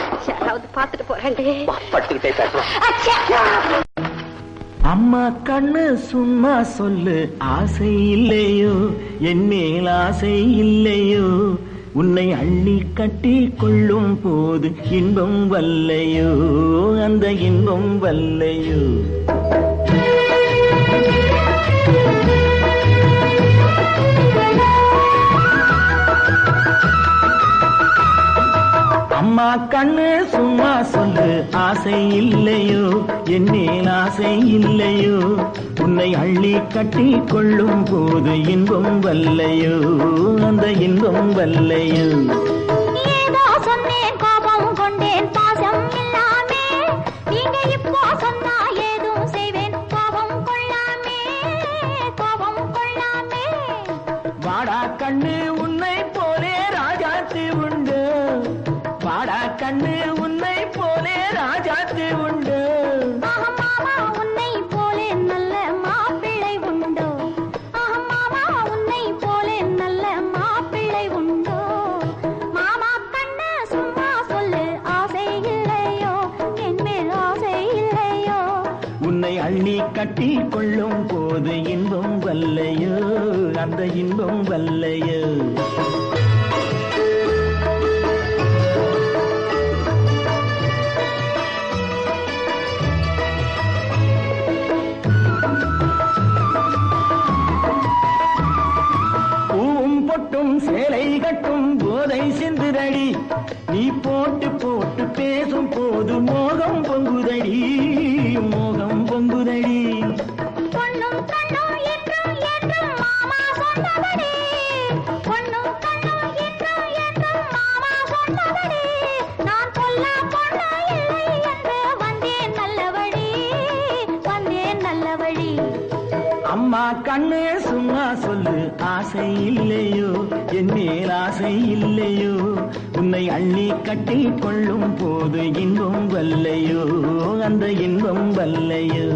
யாராவது பாத்துட்டு போறாண்டே பட்டுக்கிட்டே பேசுறேன் அம்மா கண்ணு சும்மா சொல்லு ஆசை இல்லையோ என் மேல் ஆசை இல்லையோ உன்னை அள்ளி கட்டி கொள்ளும் போது இன்பம் வல்லையோ அந்த இன்பம் வல்லையோ அம்மா கண்ணு சும்மா சொல்லு ஆசை இல்லையோ என் மேல் ஆசை இல்லையோ உன்னை அள்ளி கட்டி கொள்ளும் போது இன்பம் வல்லையோ அந்த இன்பம் வல்லையோ ஏதோ சொன்னேன் கோபம் கொண்டேன் பாசம் இல்லாமே நீங்க இப்போ சொன்னா ஏதும் செய்வேன் கோபம் கொள்ளாமே கோபம் கொள்ளாமே வாடா கண்ணு உன்னை போலே ராஜாத்து உண்டு வாடா கண்ணு உன்னை போலே ராஜாத்து உண்டு ஆஹா மாமா உன்னை போலே நல்ல மாப்பிள்ளை உண்டோ ஆஹா மாமா உன்னை போலே நல்ல மாப்பிள்ளை உண்டோ மாமா கண்ணு சும்மா சொல்லு ஆசை இல்லையோ என் மேல் ஆசை இல்லையோ உன்னை அள்ளி கட்டி கொள்ளும் போது இன்பம் வல்லையோ அந்த இன்பம் வல்லையோ பூவும் பொட்டும் சேலை கட்டும் போதை சிந்துதடி நீ போட்டு போட்டு பேசும் போது மோகம் பொங்குதடி மோகம் பொங்குதடி பொண்ணும் கண்ணும் என்றும் என்றும் மாமா சொன்னபடி பொண்ணும் கண்ணும் என்றும் என்றும் மாமா சொன்னபடி நான் பொல்லா பொண்ணு இல்லை என்று வந்தேன் நல்ல வழி வந்தேன் நல்ல வழி அம்மா கண்ணே சும்மா சொல்லு ஆசை இல்லையோ என் மேல் ஆசை இல்லையோ உன்னை அள்ளி கட்டி கொள்ளும் போது இன்பம் வல்லையோ அந்த இன்பம் வல்லையோ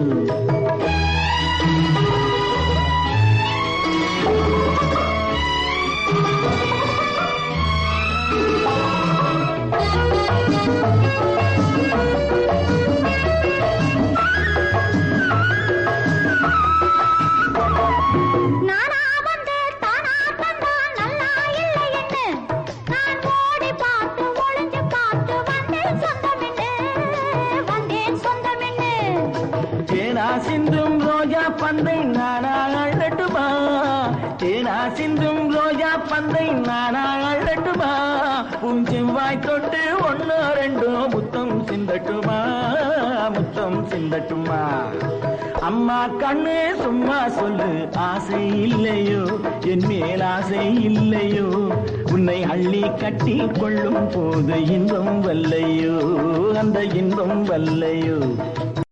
நானா வந்து தானா தந்தா நல்லா இல்லை என்று நான் ஓடி பார்த்து ஒளிஞ்சு பார்த்து வந்தேன் சொந்தமென்று வந்தேன் சொந்தமென்று தேனா சிந்தும் ரோஜா பந்தை நானா அழட்டுமா தேனா சிந்தும் ரோஜா பந்தை நானா அழட்டுமா பூஞ்செவ்வாய் தொட்டு ஒன்னு ரெண்டோ முத்தம் சிந்தட்டுமா முத்தம் சிந்தட்டுமா அம்மா கண்ணு சும்மா சொல்லு ஆசை இல்லையோ என் மேல் ஆசை இல்லையோ உன்னை அள்ளி கட்டி கொள்ளும் போது இன்பம் வல்லையோ அந்த இன்பம் வல்லையோ